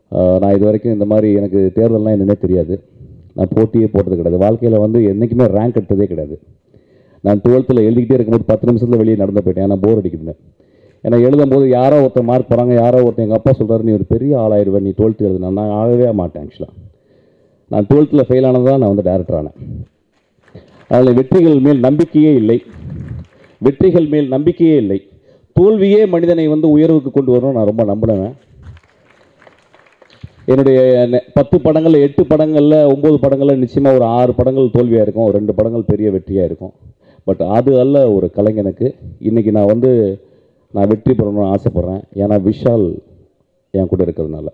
ஆஹ் நான் இது வரைக்கும் இந்த மாதிரி எனக்கு தேர்தல்லாம் என்னன்னே தெரியாது நான் போட்டியே போட்டது கிடையாது வாழ்க்கையில் வந்து என்றைக்குமே ரேங்க் எடுத்ததே கிடையாது நான் டுவெல்த்தில் எழுதிக்கிட்டே இருக்கும்போது பத்து நிமிஷத்தில் வெளியே நடந்து போயிட்டேன் ஏன்னா போர் அடிக்குதுன்னு ஏன்னா எழுதும் போது யாரோ ஒருத்தர் மார்க் போகிறாங்க யாரோ ஒருத்தர் எங்கள் அப்பா சொல்கிறாரு நீ ஒரு பெரிய ஆளாயிருவேன் நீ டுவெல்த்து எழுதுனா நான் ஆகவே மாட்டேன் ஆக்சுவலாக நான் டுவெல்த்தில் ஃபெயில் ஆனது தான் நான் வந்து டேரக்டர் ஆனேன் அதில் வெற்றிகள் மேல் நம்பிக்கையே இல்லை வெற்றிகள் மேல் நம்பிக்கையே இல்லை தோல்வியே மனிதனை வந்து உயர்வுக்கு கொண்டு வரணும் நான் ரொம்ப நம்பினேன் என்னுடைய நெ- பத்து படங்களில் எட்டு படங்களில் ஒம்பது படங்களில் நிச்சயமாக ஒரு ஆறு படங்கள் தோல்வியாக இருக்கும் ஒரு ரெண்டு படங்கள் பெரிய வெற்றியாக இருக்கும் பட் அது அல்ல ஒரு கலைஞனுக்கு இன்றைக்கி நான் வந்து நான் வெற்றி பெறணும்னு ஆசைப்பட்றேன் ஏன்னா விஷால் என் கூட இருக்கிறதுனால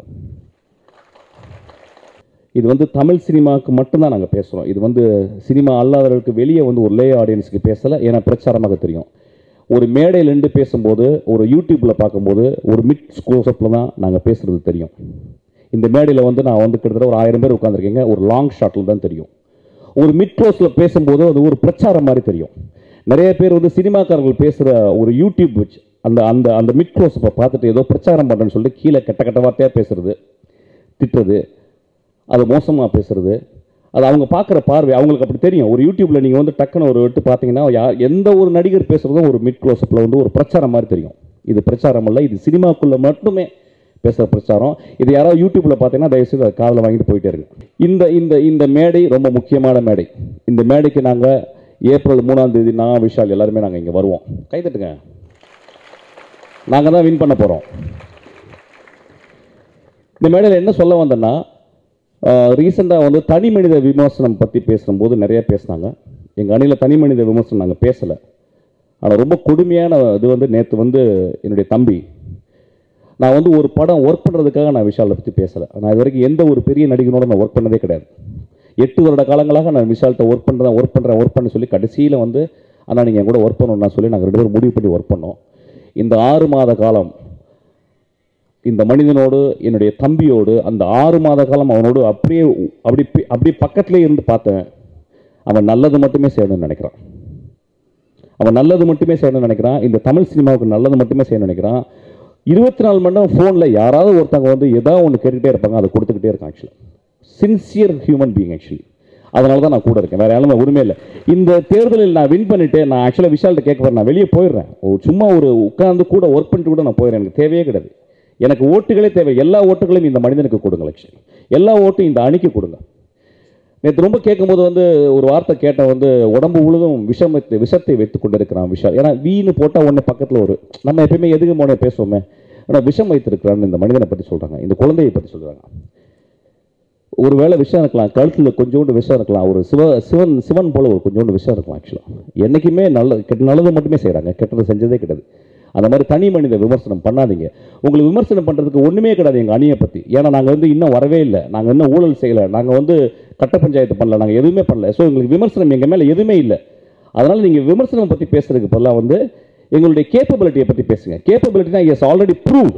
இது வந்து தமிழ் சினிமாவுக்கு மட்டும்தான் நாங்கள் பேசுகிறோம் இது வந்து சினிமா அல்லாதவர்களுக்கு வெளியே வந்து ஒரு லே ஆடியன்ஸுக்கு பேசலை ஏன்னா பிரச்சாரமாக தெரியும் ஒரு மேடையில் நின்று பேசும்போது ஒரு யூடியூப்பில் பார்க்கும்போது ஒரு மிட் ஸ்கோசப்பில் தான் நாங்கள் பேசுகிறது தெரியும் இந்த மேடையில் வந்து நான் வந்து கிட்டத்தட்ட ஒரு ஆயிரம் பேர் உட்காந்துருக்கீங்க ஒரு லாங் ஷாட்டில் தான் தெரியும் ஒரு மிட் க்ளோஸில் பேசும்போது அது ஒரு பிரச்சாரம் மாதிரி தெரியும் நிறைய பேர் வந்து சினிமாக்காரர்கள் பேசுகிற ஒரு யூடியூப் வச்சு அந்த அந்த அந்த மிட் க்ளோஸ் பார்த்துட்டு ஏதோ பிரச்சாரம் பண்ணுறேன்னு சொல்லிட்டு கீழே கெட்ட கெட்ட வார்த்தையாக பேசுறது திட்டுறது அது மோசமாக பேசுறது அது அவங்க பார்க்குற பார்வை அவங்களுக்கு அப்படி தெரியும் ஒரு யூடியூப்பில் நீங்கள் வந்து டக்குன்னு ஒரு விட்டு பார்த்தீங்கன்னா யார் எந்த ஒரு நடிகர் பேசுகிறதும் ஒரு மிட் க்ளோஸ்அப்பில் வந்து ஒரு பிரச்சாரம் மாதிரி தெரியும் இது பிரச்சாரம் இல்லை இது சினிமாக்குள்ளே மட்டுமே பேசுகிற பிரச்சாரம் இது யாராவது யூடியூப்பில் பார்த்தீங்கன்னா தயவுசெய்து அதை காதில் வாங்கிட்டு போயிட்டே இருங்க இந்த இந்த இந்த மேடை ரொம்ப முக்கியமான மேடை இந்த மேடைக்கு நாங்கள் ஏப்ரல் மூணாம் தேதி நான் விஷால் எல்லாருமே நாங்கள் இங்கே வருவோம் கைதட்டுங்க நாங்கள் தான் வின் பண்ண போகிறோம் இந்த மேடையில் என்ன சொல்ல வந்தேன்னா ரீசெண்டாக வந்து தனி மனித விமர்சனம் பற்றி பேசும்போது நிறைய பேசினாங்க எங்கள் அணியில் தனி மனித விமர்சனம் நாங்கள் பேசலை ஆனால் ரொம்ப கொடுமையான இது வந்து நேற்று வந்து என்னுடைய தம்பி நான் வந்து ஒரு படம் ஒர்க் பண்ணுறதுக்காக நான் விஷாலை பற்றி பேசலை நான் இது வரைக்கும் எந்த ஒரு பெரிய நடிகனோட நான் ஒர்க் பண்ணதே கிடையாது எட்டு வருட காலங்களாக நான் விஷால்கிட்ட ஒர்க் பண்ணுறேன் ஒர்க் பண்ணுறேன் ஒர்க் பண்ண சொல்லி கடைசியில் வந்து ஆனால் நீங்கள் என் கூட ஒர்க் பண்ணணும்னா சொல்லி நாங்கள் ரெண்டு பேரும் முடிவு பண்ணி ஒர்க் பண்ணோம் இந்த ஆறு மாத காலம் இந்த மனிதனோடு என்னுடைய தம்பியோடு அந்த ஆறு மாத காலம் அவனோடு அப்படியே அப்படி பி- அப்படியே பக்கத்துலேயே இருந்து பார்த்தேன் அவன் நல்லது மட்டுமே செய்யணும்னு நினைக்கிறான் அவன் நல்லது மட்டுமே செய்யணும்னு நினைக்கிறான் இந்த தமிழ் சினிமாவுக்கு நல்லது மட்டுமே செய்யணும்னு நினைக்கிறான் இருபத்தி நாலு மணி நேரம் ஃபோனில் யாராவது ஒருத்தவங்க வந்து ஏதாவது ஒன்று கேட்டுக்கிட்டே இருப்பாங்க அதை கொடுத்துக்கிட்டே இருக்கான் ஆக்சுவலாக சின்சியர் ஹியூமன் பீயிங் ஆக்சுவலி அதனால தான் நான் கூட இருக்கேன் வேற யாருமே உரிமை இல்லை இந்த தேர்தலில் நான் வின் பண்ணிட்டு நான் ஆக்சுவலாக விஷால்கிட்ட கேட்க போறேன் நான் வெளியே போயிடுறேன் ஒரு சும்மா ஒரு உட்கார்ந்து கூட ஒர்க் பண்ணிட்டு கூட நான் போயிடுறேன் எனக்கு தேவையே கிடையாது எனக்கு ஓட்டுகளே தேவை எல்லா ஓட்டுகளையும் இந்த மனிதனுக்கு கொடுங்க ஆக்சுவலி எல்லா ஓட்டும் இந்த அணிக்கு கொடுங்க நேற்று ரொம்ப கேட்கும்போது வந்து ஒரு வார்த்தை கேட்ட வந்து உடம்பு முழுதும் விஷம் வைத்து விஷத்தை வைத்து கொண்டிருக்கிறான் விஷால் ஏன்னா வீணு போட்டால் ஒன்று பக்கத்தில் ஒரு நம்ம எப்பயுமே எதுக்கு மோனே பேசுவோமே ஆனால் விஷம் வைத்திருக்கிறான்னு இந்த மனிதனை பற்றி சொல்கிறாங்க இந்த குழந்தையை பற்றி சொல்கிறாங்க ஒருவேளை விஷயம் இருக்கலாம் கழுத்தில் கொஞ்சோண்டு விஷம் இருக்கலாம் ஒரு சிவ சிவன் சிவன் போல ஒரு கொஞ்சோண்டு விஷம் இருக்கலாம் ஆக்சுவலாக என்றைக்குமே நல்ல கெட்ட நல்லது மட்டுமே செய்கிறாங்க கெட்டது செஞ்சதே கிடையாது அந்த மாதிரி தனி மனித விமர்சனம் பண்ணாதீங்க உங்களுக்கு விமர்சனம் பண்ணுறதுக்கு ஒன்றுமே கிடையாது எங்கள் அணியை பற்றி ஏன்னா நாங்கள் வந்து இன்னும் வரவே இல்லை நாங்கள் இன்னும் ஊழல் செய்யலை நாங்கள் வந்து கட்ட பஞ்சாயத்து பண்ணல நாங்கள் எதுவுமே பண்ணல ஸோ எங்களுக்கு விமர்சனம் எங்கள் மேலே எதுவுமே இல்லை அதனால் நீங்கள் விமர்சனம் பற்றி பேசுறதுக்கு பதிலாக வந்து எங்களுடைய கேப்பபிலிட்டியை பற்றி பேசுங்க கேப்பபிலிட்டினா எஸ் ஆல்ரெடி ப்ரூவ்ட்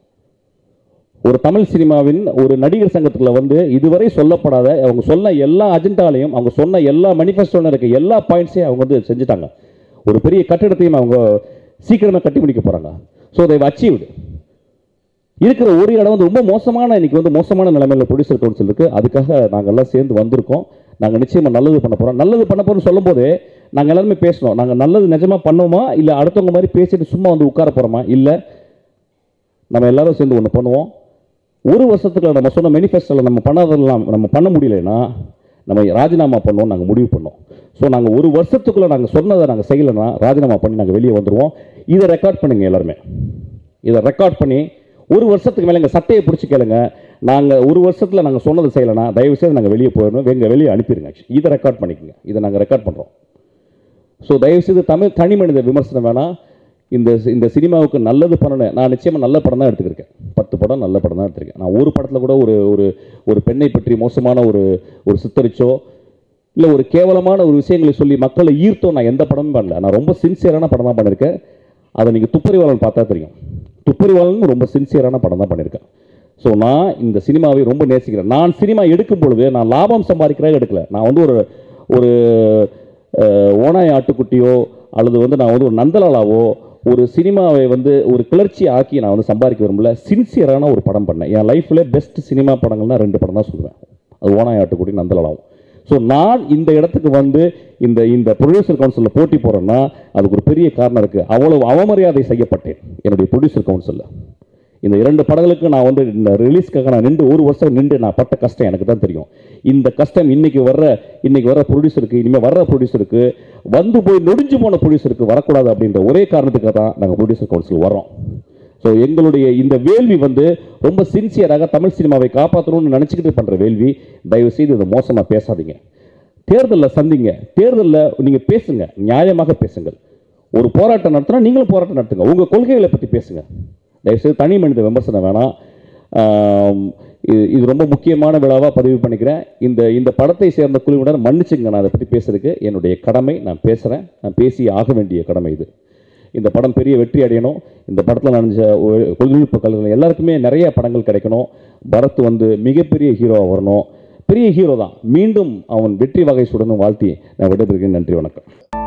ஒரு தமிழ் சினிமாவின் ஒரு நடிகர் சங்கத்துல வந்து இதுவரை சொல்லப்படாத அவங்க சொன்ன எல்லா அஜெண்டாலையும் அவங்க சொன்ன எல்லா மேனிஃபெஸ்டோல இருக்க எல்லா பாயிண்ட்ஸையும் அவங்க வந்து செஞ்சுட்டாங்க ஒரு பெரிய கட்டிடத்தையும் அவங்க சீக்கிரமா கட்டி முடிக்க போறாங்க ஸோ they அச்சீவ்டு இருக்கிற ஒரு இடம் வந்து ரொம்ப மோசமான இன்னைக்கு வந்து மோசமான நிலைமையில ப்ரொடியூசர் கவுன்சில் இருக்கு அதுக்காக நாங்கள் எல்லாம் சேர்ந்து வந்திருக்கோம் நாங்கள் நிச்சயமா நல்லது பண்ண போறோம் நல்லது பண்ண போறோம்னு சொல்லும்போது நாங்கள் எல்லாருமே பேசணும் நாங்கள் நல்லது நிஜமா பண்ணுவோமா இல்லை அடுத்தவங்க மாதிரி பேசிட்டு சும்மா வந்து உட்கார போறோமா இல்லை நம்ம எல்லாரும் சேர்ந்து ஒன்று பண்ணுவோம் ஒரு வருஷத்துக்குள்ள நம்ம சொன்ன மேனிஃபெஸ்டோவில் நம்ம பண்ணதெல்லாம் நம்ம பண்ண முடியலைன்னா நம்ம ராஜினாமா பண்ணோம் நாங்கள் முடிவு பண்ணோம் ஸோ நாங்கள் ஒரு வருஷத்துக்குள்ளே நாங்கள் சொன்னதை நாங்கள் செய்யலைன்னா ராஜினாமா பண்ணி நாங்கள் வெளியே வந்துடுவோம் இதை ரெக்கார்ட் பண்ணுங்க எல்லாருமே இதை ரெக்கார்ட் பண்ணி ஒரு வருஷத்துக்கு மேலே எங்கள் சட்டையை பிடிச்சி கேளுங்க நாங்கள் ஒரு வருஷத்தில் நாங்கள் சொன்னதை செய்யலைன்னா தயவு செய்து நாங்கள் வெளியே போயிடணும் எங்கள் வெளியே அனுப்பிடுங்க actually. இதை ரெக்கார்ட் பண்ணிக்கோங்க இதை நாங்கள் ரெக்கார்ட் பண்ணுறோம் ஸோ தயவுசெய்து தமிழ் தனி மனித விமர்சனம் வேணாம் இந்த இந்த சினிமாவுக்கு நல்லது பண்ணணும் நான் நிச்சயமாக நல்ல படம் தான் எடுத்துக்கிருக்கேன் பத்து படம் நல்ல படம் தான் எடுத்திருக்கேன் நான் ஒரு படத்தில் கூட ஒரு ஒரு ஒரு பெண்ணை பற்றி மோசமான ஒரு ஒரு சித்தரிச்சோ இல்லை ஒரு கேவலமான ஒரு விஷயங்களை சொல்லி மக்களை ஈர்த்தோ நான் எந்த படமும் பண்ணல நான் ரொம்ப சின்சியரான படம் தான் பண்ணியிருக்கேன் அதை நீங்கள் துப்பறிவாளன் பார்த்தா தெரியும் துப்பறிவாளன் ரொம்ப சின்சியரான படம் தான் பண்ணியிருக்கேன் ஸோ நான் இந்த சினிமாவை ரொம்ப நேசிக்கிறேன் நான் சினிமா எடுக்கும் பொழுது நான் லாபம் சம்பாதிக்கிறதாக எடுக்கல நான் வந்து ஒரு ஒரு அஹ், ஓனாய் ஆட்டுக்குட்டியோ அல்லது வந்து நான் வந்து ஒரு நந்தலாலாவோ ஒரு சினிமாவை வந்து ஒரு கிளர்ச்சி ஆக்கி நான் வந்து சம்பாதிக்க விரும்பல சின்சியரான ஒரு படம் பண்ணேன் என் லைஃப்பில் பெஸ்ட் சினிமா படங்கள்னா ரெண்டு படம் தான் சொல்லுவேன் அது ஓனாயாட்டுக்குடி நந்தலலாம் ஸோ நான் இந்த இடத்துக்கு வந்து இந்த இந்த ப்ரொடியூசர் கவுன்சிலில் போட்டி போகிறேன்னா அதுக்கு ஒரு பெரிய காரணம் இருக்குது அவ்வளவு அவமரியாதை செய்யப்பட்டேன் என்னுடைய ப்ரொடியூசர் கவுன்சிலில் இந்த இரண்டு படங்களுக்கு நான் வந்து இந்த ரிலீஸ்க்காக நான் நின்று ஒரு வருஷம் நின்று நான் பட்ட கஷ்டம் எனக்கு தான் தெரியும் இந்த கஷ்டம் இன்னைக்கு வர்ற இன்னைக்கு வர்ற ப்ரொடியூசருக்கு இனிமேல் வர்ற ப்ரொடியூசருக்கு வந்து போய் நொடிஞ்சு போன ப்ரொடியூசருக்கு வரக்கூடாது அப்படின்ற ஒரே காரணத்துக்காக தான் நாங்கள் ப்ரொடியூசர் கவுன்சில் வரோம் ஸோ எங்களுடைய இந்த வேள்வி வந்து ரொம்ப சின்சியராக தமிழ் சினிமாவை காப்பாற்றணும்னு நினச்சிக்கிட்டு பண்ணுற வேள்வி தயவு செய்து இதை மோசமாக பேசாதீங்க தேர்தலில் சந்திங்க தேர்தலில் நீங்கள் பேசுங்க நியாயமாக பேசுங்கள் ஒரு போராட்டம் நடத்தினா நீங்களும் போராட்டம் நடத்துங்க உங்கள் கொள்கைகளை பற்றி பேசுங்க தயவுசெய்து தனி மனித விமர்சனம் வேணாம் ஆம், இது இது ரொம்ப முக்கியமான விழாவாக பதிவு பண்ணிக்கிறேன் இந்த இந்த படத்தை சேர்ந்த குழுவினர் மன்னிச்சுங்க நான் அதை பற்றி பேசுறதுக்கு என்னுடைய கடமை நான் பேசுகிறேன் நான் பேசி ஆக வேண்டிய கடமை இது இந்த படம் பெரிய வெற்றி அடையணும் இந்த படத்தில் நடிஞ்ச ஒ- தொழில்நுட்ப கலைஞர்கள் எல்லாருக்குமே நிறைய படங்கள் கிடைக்கணும் பரத் வந்து மிகப்பெரிய ஹீரோவாக வரணும் பெரிய ஹீரோ தான் மீண்டும் அவன் வெற்றி வகை சுடணும் வாழ்த்தி நான் விடைபெறுகிறேன் நன்றி வணக்கம்